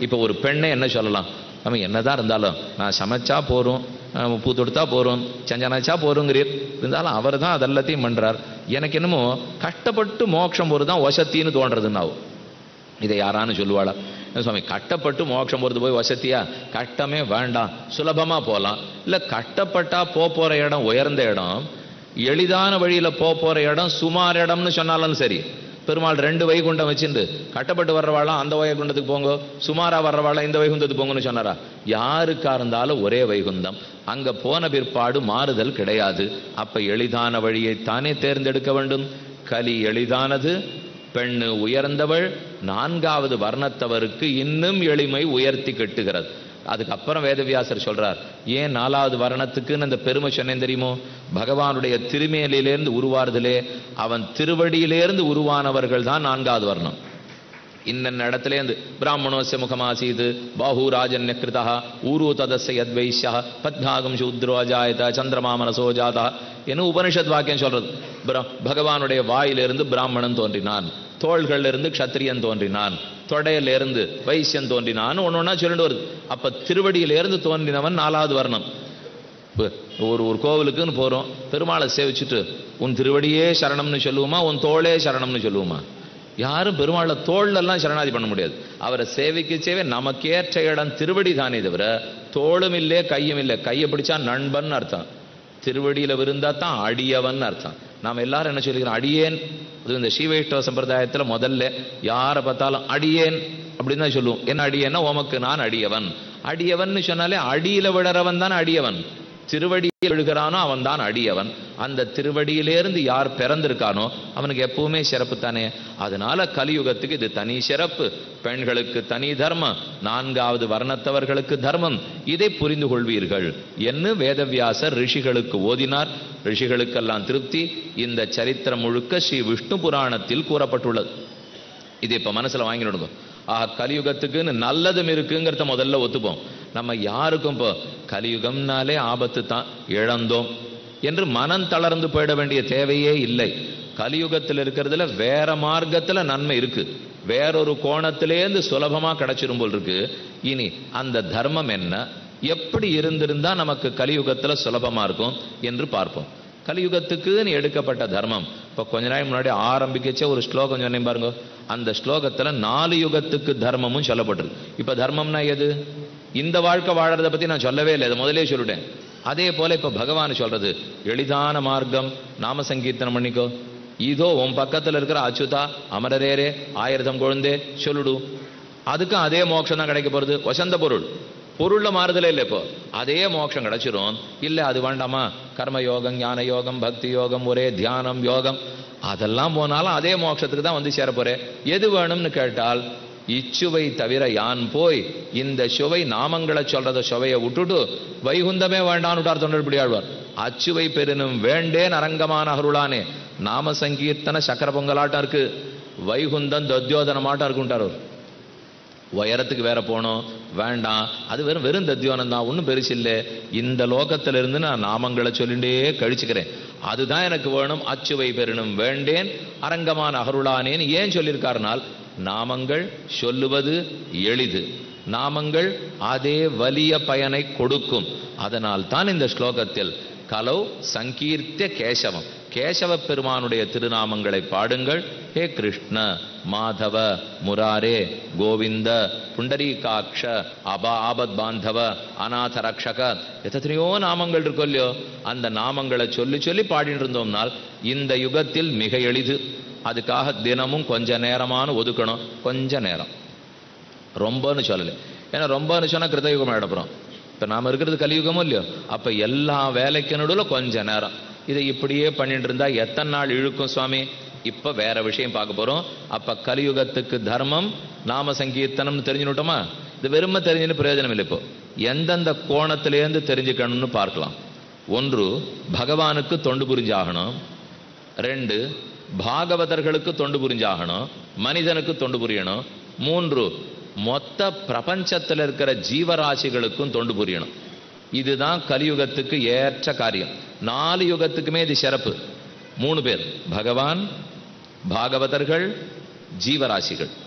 இப்போ ஒரு பெண்ணை என்ன சொல்லலாம் நம்ம என்னதான் இருந்தாலும் நான் சமைச்சா போறோம் அஹ் பூ தொடுத்தா போறோம் செஞ்சனாச்சா போறோங்கிறீர் இருந்தாலும் அவர் தான் அதெல்லாத்தையும் பண்றார் எனக்கு என்னமோ கஷ்டப்பட்டு மோட்சம் போறது தான் வசத்தின்னு தோன்றதுன்னு ஆகும் இதை யாரான்னு சொல்லுவாளா என்ன சுவாமி கட்டப்பட்டு மோட்சம் போறது போய் வசதியா கட்டமே வேண்டாம் சுலபமா போகலாம் இல்ல கட்டப்பட்டா போ போற இடம் உயர்ந்த இடம் எளிதான வழியில போ போற இடம் சுமார் இடம்னு சொன்னாலும் சரி பெருமாள் ரெண்டு வைகுண்டம் வச்சிருந்து கட்டப்பட்டு வர்றவாளாம் அந்த வைகுண்டத்துக்கு போங்க சுமாரா வர்றவாளாம் இந்த வைகுண்டத்துக்கு போங்கன்னு சொன்னாரா யாருக்கா இருந்தாலும் ஒரே வைகுந்தம் அங்க போன பிற்பாடு மாறுதல் கிடையாது அப்ப எளிதான வழியை தானே தேர்ந்தெடுக்க வேண்டும் கலி எளிதானது பெண்ணு உயர்ந்தவள் நான்காவது வர்ணத்தவருக்கு இன்னும் எளிமை உயர்த்தி கட்டுகிறது அதுக்கப்புறம் வேதவியாசர் சொல்றார் ஏன் நாலாவது வர்ணத்துக்குன்னு அந்த பெருமை சொன்னேன் தெரியுமோ பகவானுடைய திருமேலிலேருந்து உருவாறுதலே அவன் திருவடியிலேருந்து உருவானவர்கள் தான் நான்காவது வர்ணம் இன்னென்ன இடத்துலேருந்து பிராமணோஸ்ய முகமாசீது பாஹூராஜன்ய கிருதா ஊரு ததஸ்ய யத்வைஷ்யா பத்மாகம் சூத்ரோ அஜாயத சந்திரமா மனசோ ஜாதா என்ன உபனிஷத் வாக்கியம் சொல்றது பிர- பகவானுடைய வாயிலிருந்து பிராமணன் தோன்றினான் தோள்கள்ல இருந்து க்ஷத்திரியன் தோன்றினான் தொடையிலிருந்து வைசியன் தோன்றினான் ஒன்று ஒன்றா சொல்லிட்டு வருது அப்ப திருவடியிலிருந்து தோன்றினவன் நாலாவது வர்ணம் இப்ப ஒரு ஒரு கோவிலுக்குன்னு போறோம் பெருமாளை சேவிச்சுட்டு உன் திருவடியே சரணம்னு சொல்லுவோமா உன் தோளே சரணம்னு சொல்லுவோமா யாரும் பெருமாளை தோள்ல எல்லாம் சரணாதி பண்ண முடியாது அவரை சேவிக்க சேவை நமக்கேற்ற இடம் திருவடி தானே தவிர தோளும் இல்லை கையும் இல்லை கையை பிடிச்சா நண்பன் அர்த்தம் திருவடியில விருந்தா தான் அடியவன் அர்த்தம் நாம் எல்லாரும் என்ன சொல்லிக்கிறோம் அடியேன் அது இந்த ஸ்ரீவைஷ்ணவ சம்பிரதாயத்துல முதல்ல யாரை பார்த்தாலும் அடியேன் அப்படின்னு தான் சொல்லுவோம் என்ன அடியேன்னா உமக்கு நான் அடியவன் அடியவன் சொன்னாலே அடியில விழறவன் தான் அடியவன் திருவடியில் விழுகிறானோ அவன் தான் அடியவன் அந்த திருவடியிலேருந்து யார் பிறந்திருக்கானோ அவனுக்கு எப்பவுமே சிறப்பு தானே அதனால கலியுகத்துக்கு இது தனி சிறப்பு பெண்களுக்கு தனி தர்மம் நான்காவது வர்ணத்தவர்களுக்கு தர்மம் இதை புரிந்து கொள்வீர்கள் என்று வேதவியாசர் ரிஷிகளுக்கு ஓதினார் ரிஷிகளுக்கெல்லாம் திருப்தி இந்த சரித்திரம் முழுக்க ஸ்ரீ விஷ்ணு புராணத்தில் கூறப்பட்டுள்ளது இது இப்ப மனசுல வாங்கிடுங்க ஆஹா கலியுகத்துக்குன்னு நல்லதும் இருக்குங்கிறத முதல்ல ஒத்துப்போம் நம்ம யாருக்கும் இப்போ கலியுகம்னாலே ஆபத்து தான் இழந்தோம் என்று மனம் தளர்ந்து போயிட வேண்டிய தேவையே இல்லை கலியுகத்தில் இருக்கிறதுல வேற மார்க்கத்துல நன்மை இருக்கு வேறொரு கோணத்திலேருந்து சுலபமா கிடைச்சிரும் போல் இருக்கு இனி அந்த தர்மம் என்ன எப்படி இருந்திருந்தா நமக்கு கலியுகத்துல சுலபமா இருக்கும் என்று பார்ப்போம் கலியுகத்துக்குன்னு எடுக்கப்பட்ட தர்மம் இப்போ கொஞ்ச நாள் முன்னாடி ஆரம்பிக்கச்சே ஒரு ஸ்லோகம் சொன்னேன் பாருங்க அந்த ஸ்லோகத்துல நாலு யுகத்துக்கு தர்மமும் சொல்லப்பட்டிருக்கு இப்ப தர்மம்னா எது இந்த வாழ்க்கை வாழறத பத்தி நான் சொல்லவே இல்லை அதை முதலே சொல்லிட்டேன் அதே போல இப்ப பகவான் சொல்றது எளிதான மார்க்கம் நாம சங்கீர்த்தனம் பண்ணிக்கோ இதோ உன் பக்கத்துல இருக்கிற அச்சுதா அமரரேரே ஆயிரதம் குழந்தே சொல்லுடு அதுக்கும் அதே மோட்சம் தான் கிடைக்க போறது வசந்த பொருள் பொருள்ல மாறுதலே இல்லை இப்போ அதே மோட்சம் கிடைச்சிரும் இல்ல அது வேண்டாமா கர்ம யோகம் ஞான யோகம் பக்தி யோகம் ஒரே தியானம் யோகம் அதெல்லாம் போனாலும் அதே மோட்சத்துக்கு தான் வந்து சேர போறேன் எது வேணும்னு கேட்டால் இச்சுவை தவிர யான் போய் இந்த சுவை நாமங்களை சொல்றத சுவையை விட்டுட்டு வைகுந்தமே வேண்டான்னு தொண்டர்படி ஆழ்வார் அச்சுவை பெருனும் வேண்டேன் அரங்கமான அருளானே நாம சங்கீர்த்தன சக்கர பொங்கலாட்டம் இருக்கு வைகுந்தம் தத்யோதனமாட்டம் இருக்குன்ட்டார் அவர் உயரத்துக்கு வேற போனோம் வேண்டாம் அது வெறும் வெறும் தத்தியோனம் தான் ஒன்றும் பெருசு இல்லை இந்த லோகத்துல இருந்து நான் நாமங்களை சொல்லிண்டே கழிச்சுக்கிறேன் அதுதான் எனக்கு வேணும் அச்சுவை பெறணும் வேண்டேன் அரங்கமான அகருளானேன்னு ஏன் சொல்லியிருக்காருனால் நாமங்கள் சொல்லுவது எளிது நாமங்கள் அதே வலிய பயனை கொடுக்கும் அதனால் தான் இந்த ஸ்லோகத்தில் கலௌ சங்கீர்த்திய கேசவம் கேசவ பெருமானுடைய திருநாமங்களை பாடுங்கள் ஹே கிருஷ்ண மாதவ முராரே கோவிந்த புண்டரீகாட்ச அபா ஆபத் பாந்தவ அநாத ரக்ஷக எத்தனையோ நாமங்கள் இருக்கும் இல்லையோ அந்த நாமங்களை சொல்லி சொல்லி பாடிட்டு இருந்தோம்னால் இந்த யுகத்தில் மிக எளிது அதுக்காக தினமும் கொஞ்ச நேரமான ஒதுக்கணும் கொஞ்ச நேரம் ரொம்பன்னு சொல்லலை ஏன்னா ரொம்பன்னு சொன்னா கிருதயுகம் ஆயிடப்புறோம் இப்ப நாம இருக்கிறது கலியுகமும் இல்லையோ அப்ப எல்லா வேலைக்கு நடுவில் கொஞ்ச நேரம் இதை இப்படியே பண்ணிட்டு இருந்தா எத்தனை நாள் இழுக்கும் சுவாமி இப்ப வேற விஷயம் பார்க்க போறோம் அப்ப கலியுகத்துக்கு தர்மம் நாம சங்கீர்த்தனம்னு தெரிஞ்சுட்டோமா இது வெறும தெரிஞ்சுன்னு பிரயோஜனம் இல்லை இப்போ எந்தெந்த கோணத்திலேருந்து தெரிஞ்சுக்கணும்னு பார்க்கலாம் ஒன்று பகவானுக்கு தொண்டு புரிஞ்சாகணும் ரெண்டு பாகவதர்களுக்கு தொண்டு புரிஞ்சாகணும் மனிதனுக்கு தொண்டு புரியணும் மூன்று மொத்த பிரபஞ்சத்தில் இருக்கிற ஜீவராசிகளுக்கும் தொண்டு புரியணும் இதுதான் கலியுகத்துக்கு ஏற்ற காரியம் நாலு யுகத்துக்குமே இது சிறப்பு மூணு பேர் பகவான் பாகவதர்கள் ஜீவராசிகள்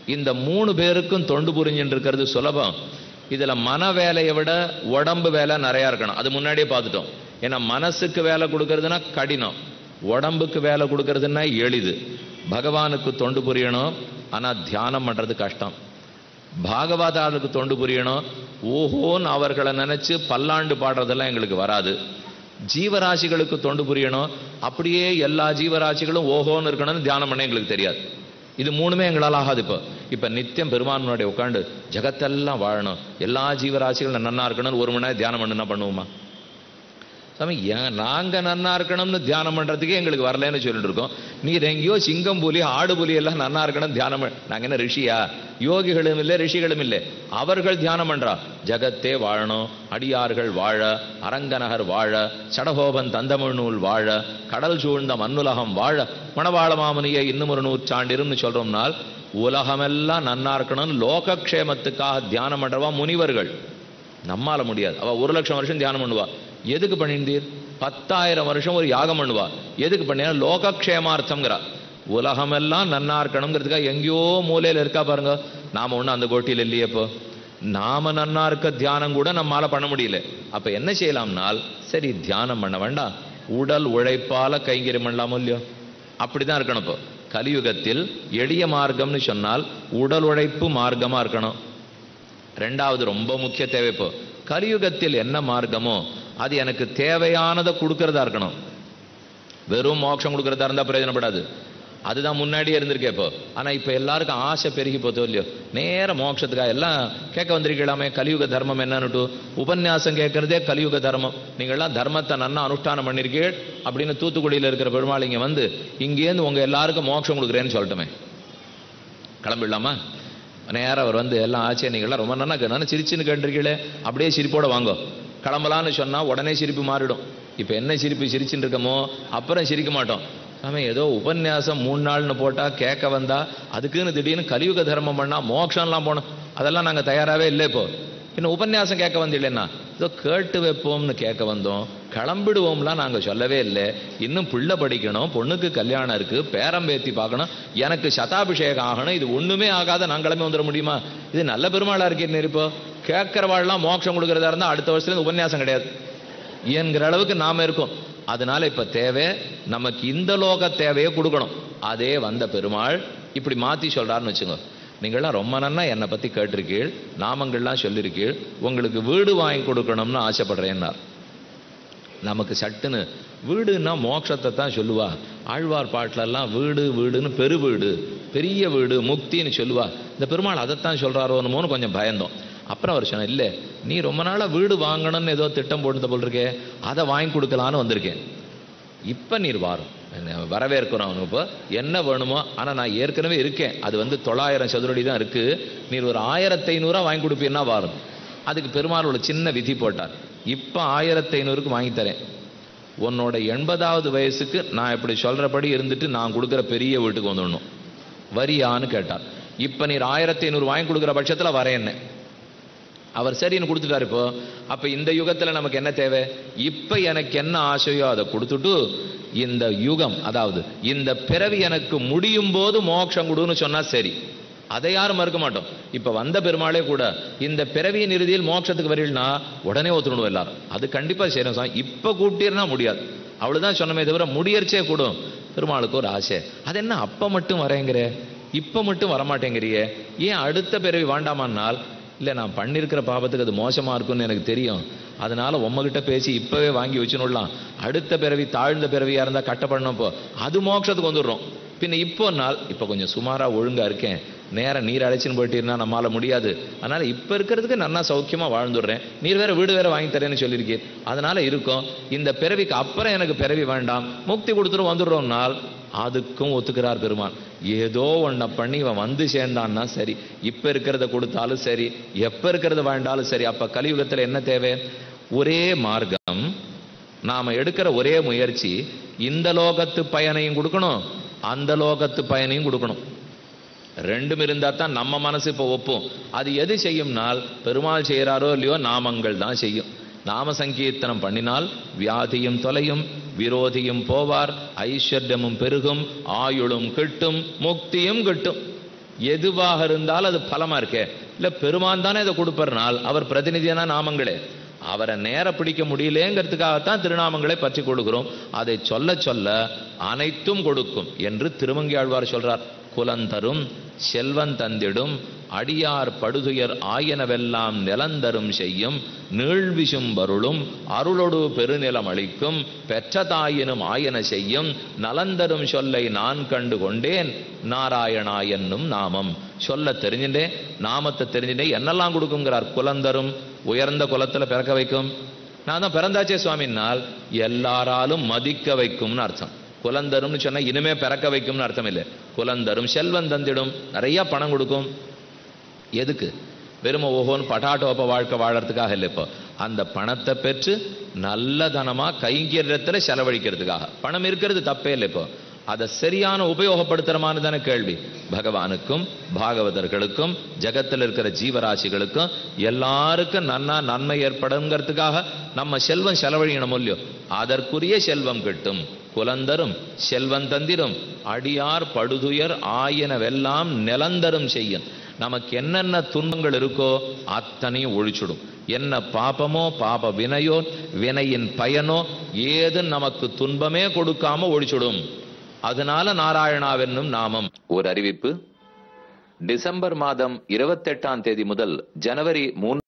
இந்த மூணு பேருக்கும் தொண்டு புரிஞ்சுட்டு இருக்கிறது சுலபம் இதுல மன வேலையை விட உடம்பு வேலை நிறைய இருக்கணும் அது முன்னாடியே பார்த்துட்டோம் ஏன்னா மனசுக்கு வேலை கொடுக்கறதுனா கடினம் உடம்புக்கு வேலை கொடுக்கறதுன்னா எளிது பகவானுக்கு தொண்டு புரியணும் ஆனா தியானம் பண்றது கஷ்டம் பாகவதாளுக்கு தொண்டு புரியணும் ஓஹோன்னு அவர்களை நினைச்சு பல்லாண்டு பாடுறதெல்லாம் எங்களுக்கு வராது ஜீவராசிகளுக்கு தொண்டு புரியணும் அப்படியே எல்லா ஜீவராசிகளும் ஓஹோன்னு இருக்கணும்னு தியானம் பண்ண எங்களுக்கு தெரியாது இது மூணுமே எங்களால் ஆகாது இப்போ இப்போ நித்தியம் பெருமானுடைய உட்காந்து ஜகத்தெல்லாம் வாழணும் எல்லா ஜீவராசிகளும் நன்னா இருக்கணும்னு ஒரு மணி நேரம் தியானம் பண்ணுனா பண்ணுவோமா சாமி ஏன் நாங்க நன்னா இருக்கணும்னு தியானம் பண்றதுக்கே எங்களுக்கு வரலன்னு சொல்லிட்டு இருக்கோம் நீர் எங்கேயோ சிங்கம் புலி ஆடு புலி எல்லாம் நன்னா இருக்கணும் தியானம் பண்ண- நாங்க என்ன ரிஷியா யோகிகளும் இல்லை ரிஷிகளும் இல்லை அவர்கள் தியானம் பண்றா ஜகத்தே வாழணும் அடியார்கள் வாழ அரங்கநகர் வாழ சடகோபன் தந்தமிழ் நூல் வாழ கடல் சூழ்ந்த மண்ணுலகம் வாழ மணவாள மாமுனியை இன்னும் ஒரு நூற்றாண்டிரும்னு சொல்றோம்னால் உலகமெல்லாம் நன்னா இருக்கணும்னு லோகக்ஷேமத்துக்காக தியானம் பண்றவா முனிவர்கள் நம்மால முடியாது அவ ஒரு லட்சம் வருஷம் தியானம் பண்ணுவா எதுக்கு பண்ணிந்தீர் பத்தாயிரம் வருஷம் ஒரு யாகம் பண்ணுவா எதுக்கு பண்ணினா லோகக்ஷேமார்த்தம்ங்கிறா உலகமெல்லாம் நன்னா இருக்கணுங்கிறதுக்காக எங்கேயோ மூலையில இருக்கா பாருங்க நாம ஒண்ணு அந்த கோட்டியில் இல்லையே இப்போ நாம நன்னா இருக்க தியானம் கூட நம்மால பண்ண முடியல அப்ப என்ன செய்யலாம்னால் சரி தியானம் பண்ண வேண்டாம் உடல் உழைப்பால கைங்கரியம் பண்ணலாமோ இல்லையோ அப்படிதான் இருக்கணும் இப்போ கலியுகத்தில் எளிய மார்க்கம்னு சொன்னால் உடல் உழைப்பு மார்க்கமா இருக்கணும் ரெண்டாவது ரொம்ப முக்கிய தேவை இப்போ கலியுகத்தில் என்ன மார்க்கமோ அது எனக்கு தேவையானதை கொடுக்கறதா இருக்கணும் வெறும் மோட்சம் கொடுக்கறதா இருந்தா பிரயோஜனப்படாது அதுதான் முன்னாடியே இருந்திருக்கே இப்போ ஆனா இப்ப எல்லாருக்கும் ஆசை பெருகி போத்தோ இல்லையோ நேர மோட்சத்துக்காக எல்லாம் கேட்க வந்திருக்கலாமே கலியுக தர்மம் என்னன்னுட்டு உபன்யாசம் கேட்கறதே கலியுக தர்மம் நீங்கள்லாம் தர்மத்தை நன்னா அனுஷ்டானம் பண்ணிருக்கீள் அப்படின்னு தூத்துக்குடியில இருக்கிற பெருமாள் இங்க வந்து இங்கேருந்து உங்க எல்லாருக்கும் மோட்சம் கொடுக்குறேன்னு சொல்லட்டுமே கிளம்பிடலாமா நேரா அவர் வந்து எல்லாம் ஆச்சு நீங்களாம் ரொம்ப நல்லா நான் சிரிச்சுன்னு கேட்டிருக்கீங்களே அப்படியே சிரிப்போட வாங்கோ கிளம்பலான்னு சொன்னா உடனே சிரிப்பு மாறிடும் இப்போ என்ன சிரிப்பு சிரிச்சுன்னு இருக்கமோ அப்புறம் சிரிக்க மாட்டோம் ஆமாம் ஏதோ உபன்யாசம் மூணு நாள்னு போட்டா கேட்க வந்தா அதுக்குன்னு திடீர்னு கலியுக தர்மம் பண்ணா மோட்சம்லாம் போனோம் அதெல்லாம் நாங்க தயாராகவே இல்லை இப்போ பின்ன உபன்யாசம் கேட்க வந்தில்லைன்னா ஏதோ கேட்டு வைப்போம்னு கேட்க வந்தோம் கிளம்பிடுவோம்லாம் நாங்க சொல்லவே இல்லை இன்னும் பிள்ளை படிக்கணும் பொண்ணுக்கு கல்யாணம் இருக்கு பேரம்பேத்தி பார்க்கணும் எனக்கு சதாபிஷேகம் ஆகணும் இது ஒண்ணுமே ஆகாத நான் கிளம்பி வந்துட முடியுமா இது நல்ல பெருமாளா இருக்கேன்னு இப்போ கேட்கறவாள்லாம் மோட்சம் கொடுக்கறதா இருந்தா அடுத்த வருஷத்துல இருந்து உபன்யாசம் கிடையாது என்கிற அளவுக்கு நாம இருக்கோம் அதனால இப்ப தேவை நமக்கு இந்த லோக தேவையை கொடுக்கணும் அதே வந்த பெருமாள் இப்படி மாத்தி சொல்றாருன்னு வச்சுங்க நீங்களாம் ரொம்ப நன்னா என்னை பத்தி கேட்டிருக்கீள் நாமங்கள்லாம் சொல்லியிருக்கீள் உங்களுக்கு வீடு வாங்கி கொடுக்கணும்னு ஆசைப்படுறேன்னார் நமக்கு சட்டுன்னு வீடுன்னா மோட்சத்தை தான் சொல்லுவா ஆழ்வார் பாட்டிலெல்லாம் வீடு வீடுன்னு பெரு வீடு பெரிய வீடு முக்தின்னு சொல்லுவா இந்த பெருமாள் அதைத்தான் சொல்றாரோன்னுமோன்னு கொஞ்சம் பயந்தோம் அப்புறம் அவர் சொன்ன இல்லை நீ ரொம்ப நாளா வீடு வாங்கணும்னு ஏதோ திட்டம் போட்டு போல் இருக்கே அதை வாங்கி கொடுக்கலான்னு வந்திருக்கேன் இப்ப நீர் வாரும் என்ன வரவேற்கிறோம் அவனுக்கு இப்போ என்ன வேணுமோ ஆனா நான் ஏற்கனவே இருக்கேன் அது வந்து தொள்ளாயிரம் சதுரடி தான் இருக்கு நீர் ஒரு ஆயிரத்தி ஐநூறுரூவா வாங்கி கொடுப்பீன்னா வாரும் அதுக்கு பெருமாள் ஒரு சின்ன விதி போட்டார் இப்ப ஆயிரத்தி ஐநூறுக்கு வாங்கி தரேன் உன்னோட எண்பதாவது வயசுக்கு நான் இப்படி சொல்றபடி இருந்துட்டு நான் கொடுக்குற பெரிய வீட்டுக்கு வந்துடணும் வரியான்னு கேட்டார் இப்ப நீர் ஆயிரத்தி ஐநூறு வாங்கி கொடுக்குற பட்சத்துல வரேன் என்ன அவர் சரின்னு கொடுத்துட்டாரு இப்போ அப்ப இந்த யுகத்துல நமக்கு என்ன தேவை இப்ப எனக்கு என்ன ஆசையோ அதை கொடுத்துட்டு இந்த யுகம் அதாவது இந்த பிறவி எனக்கு முடியும் போது மோட்சம் கொடுன்னு சொன்னா சரி அதை யாரும் மறுக்க மாட்டோம் இப்ப வந்த பெருமாளே கூட இந்த பிறவியின் இறுதியில் மோட்சத்துக்கு வரீள்னா உடனே ஒத்துணுவோம் எல்லாரும் அது கண்டிப்பா செய்யணும் சாமி இப்ப கூப்பிட்டீர்னா முடியாது அவ்வளவுதான் சொன்னமே தவிர முடியறச்சே கூடும் பெருமாளுக்கு ஒரு ஆசை அது என்ன அப்ப மட்டும் வரேங்கிற இப்ப மட்டும் வரமாட்டேங்கிறியே ஏன் அடுத்த பிறவி வேண்டாமான்னால் இல்லை நான் பண்ணியிருக்கிற பாபத்துக்கு அது மோசமா இருக்கும்னு எனக்கு தெரியும் அதனால உம்மகிட்ட பேசி இப்பவே வாங்கி வச்சுனுடலாம் அடுத்த பிறவி தாழ்ந்த பிறவியா இருந்தா கட்ட பண்ணப்போ அது மோட்சத்துக்கு வந்துடுறோம் பின்ன இப்போ நாள் இப்போ கொஞ்சம் சுமாரா ஒழுங்கா இருக்கேன் நேரா நீர் அழைச்சின்னு போயிட்டீர்னா நம்மால முடியாது அதனால இப்ப இருக்கிறதுக்கு நல்லா சௌக்கியமா வாழ்ந்துடுறேன் நீர் வேற வீடு வேற வாங்கி தரேன்னு சொல்லியிருக்கீர் அதனால இருக்கும் இந்த பிறவிக்கு அப்புறம் எனக்கு பிறவி வேண்டாம் முக்தி கொடுத்துட்டு வந்துடுறோம்னால் அதுக்கும் ஒத்துக்கிறார் பெருமான் ஏதோ ஒன்றை பண்ணி இவன் வந்து சேர்ந்தான்னா சரி இப்ப இருக்கிறத கொடுத்தாலும் சரி எப்ப இருக்கிறத வேண்டாலும் சரி அப்ப கலியுகத்துல என்ன தேவை ஒரே மார்க்கம் நாம எடுக்கிற ஒரே முயற்சி இந்த லோகத்து பயனையும் கொடுக்கணும் அந்த லோகத்து பயனையும் கொடுக்கணும் ரெண்டும் இருந்தா தான் நம்ம மனசு இப்போ ஒப்பும் அது எது செய்யும்னால் பெருமாள் செய்கிறாரோ இல்லையோ நாமங்கள் தான் செய்யும் நாம சங்கீர்த்தனம் பண்ணினால் வியாதியும் தொலையும் விரோதியும் போவார் ஐஸ்வர்யமும் பெருகும் ஆயுளும் கிட்டும் முக்தியும் கிட்டும் எதுவாக இருந்தாலும் அது பலமா இருக்கே இல்ல பெருமான் தானே இதை கொடுப்பறனால் அவர் பிரதிநிதியான நாமங்களே அவரை நேர பிடிக்க முடியலேங்கிறதுக்காகத்தான் திருநாமங்களை பற்றி கொடுக்கிறோம் அதை சொல்ல சொல்ல அனைத்தும் கொடுக்கும் என்று திருமங்கியாழ்வார் சொல்றார் குலந்தரும் செல்வன் தந்திடும் அடியார் படுதுயர் ஆயனவெல்லாம் நிலந்தரும் செய்யும் நீழ்விசும் வருளும் அருளொடு பெருநிலம் அளிக்கும் பெற்ற தாயினும் ஆயன செய்யும் நலந்தரும் சொல்லை நான் கண்டு கொண்டேன் நாராயணா என்னும் நாமம் சொல்ல தெரிஞ்சுட்டேன் நாமத்தை தெரிஞ்சுட்டேன் என்னெல்லாம் கொடுக்குங்கிறார் குலந்தரும் உயர்ந்த குலத்துல பிறக்க வைக்கும் நான் தான் பிறந்தாச்சே சுவாமினால் எல்லாராலும் மதிக்க வைக்கும்னு அர்த்தம் குலந்தரும்னு சொன்னா இனிமே பிறக்க வைக்கும்னு அர்த்தம் இல்லை குலந்தரும் செல்வம் தந்திடும் நிறைய பணம் கொடுக்கும் எதுக்கு வெறும் ஓஹோன்னு பட்டாட்டோப்ப வாழ்க்கை வாழறதுக்காக இல்லை இப்போ அந்த பணத்தை பெற்று நல்ல தனமா கைங்கரியத்துல செலவழிக்கிறதுக்காக பணம் இருக்கிறது தப்பே இல்லை இப்போ அதை சரியான உபயோகப்படுத்துறமானு தானே கேள்வி பகவானுக்கும் பாகவதர்களுக்கும் ஜகத்தில் இருக்கிற ஜீவராசிகளுக்கும் எல்லாருக்கும் நன்னா நன்மை ஏற்படுங்கிறதுக்காக நம்ம செல்வம் செலவழியணும் இல்லையோ அதற்குரிய செல்வம் கிட்டும் குலந்தரும் செல்வம் தந்திரும் அடியார் படுதுயர் ஆயனவெல்லாம் நிலந்தரும் செய்யும் நமக்கு என்னென்ன துன்பங்கள் இருக்கோ அத்தனையும் ஒழிச்சுடும் என்ன பாபமோ பாப வினையோ வினையின் பயனோ ஏது நமக்கு துன்பமே கொடுக்காம ஒழிச்சுடும் அதனால நாராயணாவென்னும் நாமம் ஒரு அறிவிப்பு டிசம்பர் மாதம் இருபத்தெட்டாம் தேதி முதல் ஜனவரி மூன்று